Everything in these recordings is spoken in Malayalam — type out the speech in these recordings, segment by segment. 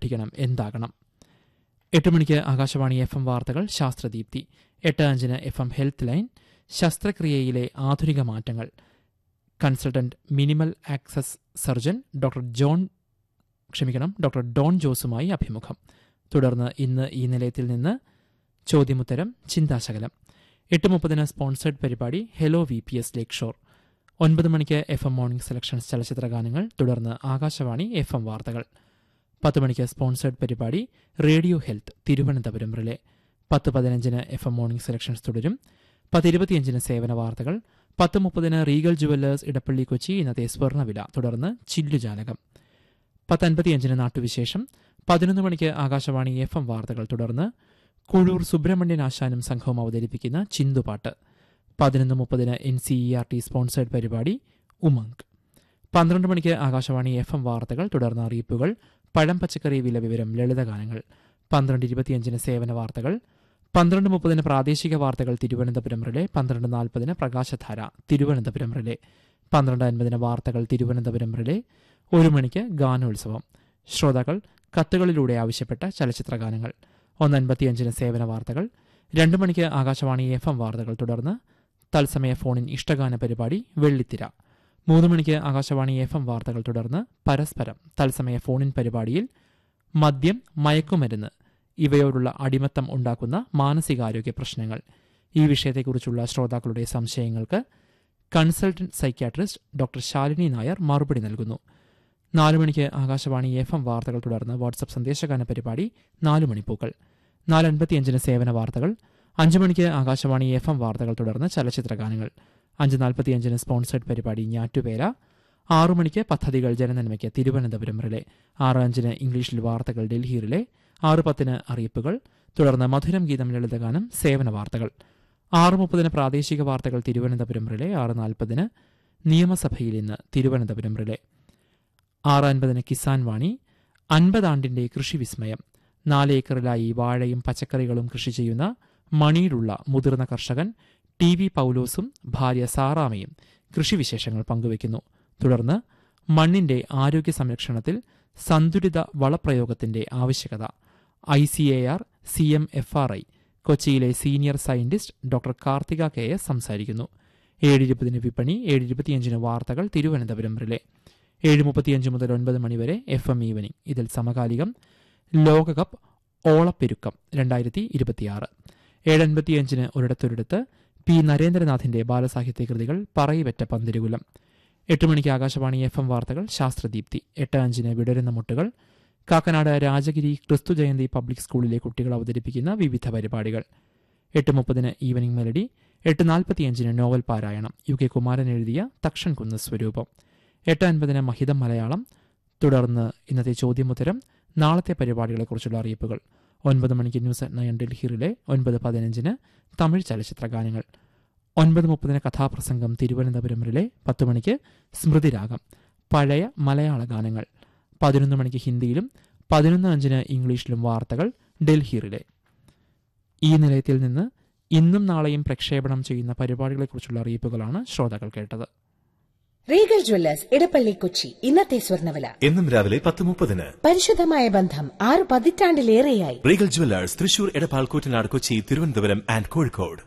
പഠിക്കണം എന്താകണം എട്ട് മണിക്ക് ആകാശവാണി എഫ് എം വാർത്തകൾ ശാസ്ത്രദീപ്തി എട്ട് അഞ്ചിന് എഫ് എം ഹെൽത്ത് ലൈൻ ശസ്ത്രക്രിയയിലെ ആധുനിക മാറ്റങ്ങൾ consultant minimal access surgeon doctor John ക്ഷമിക്കണം ഡോക്ടർ ഡോൺ ജോസുമായി അഭിമുഖം തുടർന്ന് ഇന്ന് ഈ നിലയത്തിൽ നിന്ന് ചോദ്യമുത്തരം ചിന്താശകലം എട്ട് മുപ്പതിന് സ്പോൺസേഡ് പരിപാടി hello V P S Lakeshore ഒൻപത് മണിക്ക് എഫ് എം മോർണിംഗ് സെലക്ഷൻസ് ചലച്ചിത്ര ഗാനങ്ങൾ തുടർന്ന് ആകാശവാണി എഫ് എം വാർത്തകൾ പത്ത് മണിക്ക് സ്പോൺസേഡ് പരിപാടി റേഡിയോ ഹെൽത്ത് തിരുവനന്തപുരം റിലേ പത്ത് പതിനഞ്ചിന് എഫ് എം മോർണിംഗ് സെലക്ഷൻസ് തുടരും പത്ത് ഇരുപത്തിയഞ്ചിന് സേവന വാർത്തകൾ പത്ത് മുപ്പതിന് റീഗൽ ജുവല്ലേഴ്സ് ഇടപ്പള്ളി കൊച്ചി ഇന്നത്തെ സ്വർണ്ണവില തുടർന്ന് ചില്ലുജാലകം പത്ത് അൻപത്തിയഞ്ചിന് നാട്ടുവിശേഷം പതിനൊന്ന് മണിക്ക് ആകാശവാണി എഫ് എം വാർത്തകൾ തുടർന്ന് കുഴൂർ സുബ്രഹ്മണ്യൻ ആശാനും സംഘവും അവതരിപ്പിക്കുന്ന ചിന്തുപാട്ട് പതിനൊന്ന് മുപ്പതിന് N C E R T sponsored പരിപാടി ഉമങ്ക് പന്ത്രണ്ട് മണിക്ക് ആകാശവാണി എഫ് എം വാർത്തകൾ തുടർന്ന് അറിയിപ്പുകൾ പഴം പച്ചക്കറി വില വിവരം ലളിതഗാനങ്ങൾ പന്ത്രണ്ട് ഇരുപത്തിയഞ്ചിന് സേവന വാർത്തകൾ പന്ത്രണ്ട് മുപ്പതിന് പ്രാദേശിക വാർത്തകൾ തിരുവനന്തപുരം റിലേ പന്ത്രണ്ട് നാൽപ്പതിന് പ്രകാശധാര തിരുവനന്തപുരം റിലേ പന്ത്രണ്ട് അൻപതിന് വാർത്തകൾ തിരുവനന്തപുരം റിലേ ഒരു മണിക്ക് ഗാനോത്സവം ശ്രോതാക്കൾ കത്തുകളിലൂടെ ആവശ്യപ്പെട്ട ചലച്ചിത്ര ഗാനങ്ങൾ ഒന്ന് അൻപത്തിയഞ്ചിന് സേവന വാർത്തകൾ രണ്ട് മണിക്ക് ആകാശവാണി എഫ് എം വാർത്തകൾ തുടർന്ന് തത്സമയ ഫോണിൻ ഇഷ്ടഗാന പരിപാടി വെള്ളിത്തിര മൂന്ന് മണിക്ക് ആകാശവാണി എഫ് എം വാർത്തകൾ തുടർന്ന് പരസ്പരം തത്സമയ ഫോണിൻ പരിപാടിയിൽ മദ്യം മയക്കുമരുന്ന് ഇവയോടുള്ള അടിമത്തം ഉണ്ടാക്കുന്ന മാനസികാരോഗ്യ പ്രശ്നങ്ങൾ ഈ വിഷയത്തെക്കുറിച്ചുള്ള ശ്രോതാക്കളുടെ സംശയങ്ങൾക്ക് consultant psychiatrist doctor Shalini Nair മറുപടി നൽകുന്നു നാല് മണിക്ക് ആകാശവാണി എഫ് എം വാർത്തകൾ തുടർന്ന് വാട്സപ്പ് സന്ദേശഗാന പരിപാടി നാല് മണിപ്പൂക്കൾ നാല് അൻപത്തിയഞ്ചിന് സേവന വാർത്തകൾ അഞ്ച് മണിക്ക് ആകാശവാണി എഫ് എം വാർത്തകൾ തുടർന്ന് ചലച്ചിത്ര ഗാനങ്ങൾ അഞ്ച് നാൽപ്പത്തിയഞ്ചിന് സ്പോൺസേഡ് പരിപാടി ഞാറ്റുവേല ആറു മണിക്ക് പദ്ധതികൾ ജനനന്മയ്ക്ക് തിരുവനന്തപുരം റിലേ ആറ് അഞ്ചിന് ഇംഗ്ലീഷിൽ വാർത്തകൾ ഡൽഹി റിലേ ആറ് പത്തിന് അറിയിപ്പുകൾ തുടർന്ന് മധുരം ഗീതം ലളിതഗാനം സേവന വാർത്തകൾ ആറ് മുപ്പതിന് പ്രാദേശിക വാർത്തകൾ തിരുവനന്തപുരം റിലേ ആറ് നാൽപ്പതിന് നിയമസഭയിൽ ഇന്ന് തിരുവനന്തപുരം റിലേ ആറ് അൻപതിന് കിസാൻ വാണി അൻപതാണ്ടിന്റെ കൃഷി വിസ്മയം നാല് ഏക്കറിലായി വാഴയും പച്ചക്കറികളും കൃഷി ചെയ്യുന്ന മണിയിലുള്ള മുതിർന്ന കർഷകൻ ടി വി പൗലോസും ഭാര്യ സാറാമയും കൃഷിവിശേഷങ്ങൾ പങ്കുവയ്ക്കുന്നു തുടർന്ന് മണ്ണിന്റെ ആരോഗ്യ സംരക്ഷണത്തിൽ സന്തുലിത വളപ്രയോഗത്തിന്റെ ആവശ്യകത I C A R C M F R I കൊച്ചിയിലെ senior scientist doctor Karthika K S സംസാരിക്കുന്നു ഏഴ് ഇരുപതിന് വിപണി ഏഴ് ഇരുപത്തിയഞ്ചിന് വാർത്തകൾ തിരുവനന്തപുരം റിലേ ഏഴ് മുപ്പത്തിയഞ്ച് മുതൽ ഒൻപത് മണിവരെ എഫ് എം ഈവനിംഗ് ഇതിൽ സമകാലികം ലോകകപ്പ് ഓളപ്പെരുക്കം രണ്ടായിരത്തി ഇരുപത്തിയാറ് ഏഴ് അൻപത്തിയഞ്ചിന് ഒരിടത്തൊരിടത്ത് പി നരേന്ദ്രനാഥിന്റെ ബാലസാഹിത്യ കൃതികൾ പറയിവെറ്റ പന്തിരുകുലം എട്ട് മണിക്ക് ആകാശവാണി എഫ് എം വാർത്തകൾ ശാസ്ത്രദീപ്തി എട്ട് അഞ്ചിന് വിടരുന്ന മുട്ടുകൾ കാക്കനാട് രാജഗിരി ക്രിസ്തു ജയന്തി പബ്ലിക് സ്കൂളിലെ കുട്ടികൾ അവതരിപ്പിക്കുന്ന വിവിധ പരിപാടികൾ എട്ട് മുപ്പതിന് ഈവനിംഗ് മെലഡി എട്ട് നാൽപ്പത്തിയഞ്ചിന് നോവൽ പാരായണം യു കെ കുമാരൻ എഴുതിയ തക്ഷൻ കുന്ന് സ്വരൂപം എട്ട് അൻപതിന് മഹിതം മലയാളം തുടർന്ന് ഇന്നത്തെ ചോദ്യമുത്തരം നാളത്തെ പരിപാടികളെക്കുറിച്ചുള്ള അറിയിപ്പുകൾ ഒൻപത് മണിക്ക് ന്യൂസ് അറ്റ് നയൻ ഡൽഹിയിലെ ഒൻപത് പതിനഞ്ചിന് തമിഴ് ചലച്ചിത്ര ഗാനങ്ങൾ ഒൻപത് മുപ്പതിന് കഥാപ്രസംഗം തിരുവനന്തപുരം റിലെ പത്ത് മണിക്ക് സ്മൃതിരാഗം പഴയ മലയാള ഗാനങ്ങൾ പതിനൊന്ന് മണിക്ക് ഹിന്ദിയിലും പതിനൊന്ന് അഞ്ചിന് ഇംഗ്ലീഷിലും വാർത്തകൾ ഡൽഹി റിലെ ഈ നിലയത്തിൽ നിന്ന് ഇന്നും നാളെയും പ്രക്ഷേപണം ചെയ്യുന്ന പരിപാടികളെക്കുറിച്ചുള്ള അറിയിപ്പുകളാണ് ശ്രോതാക്കൾ കേട്ടത് റീഗൽ ജ്വല്ലേഴ്സ് ഇടപ്പള്ളി കൊച്ചി ഇന്നത്തെ സ്വർണ്ണവില എന്നും രാവിലെ പത്ത് മുപ്പതിന് പരിശുദ്ധമായ ബന്ധം ആറ് പതിറ്റാണ്ടിലേറെയായി Regal jewellers Thrissur Edappal Koottanad Kochi Thiruvananthapuram and Kozhikode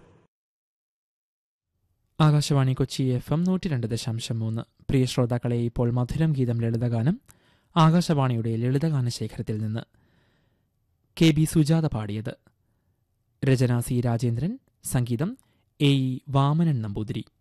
Akashvani Kochi F M നൂറ്റി രണ്ട് ദശാംശം മൂന്ന് പ്രിയ ശ്രോതാക്കളെ ഇപ്പോൾ മധുരം ഗീതം ലളിതഗാനം ആകാശവാണിയുടെ ലളിതഗാന ശേഖരത്തിൽ നിന്ന് കെ ബി സുജാത പാടിയത് രചന സി രാജേന്ദ്രൻ സംഗീതം എ ഇ വാമനൻ നമ്പൂതിരി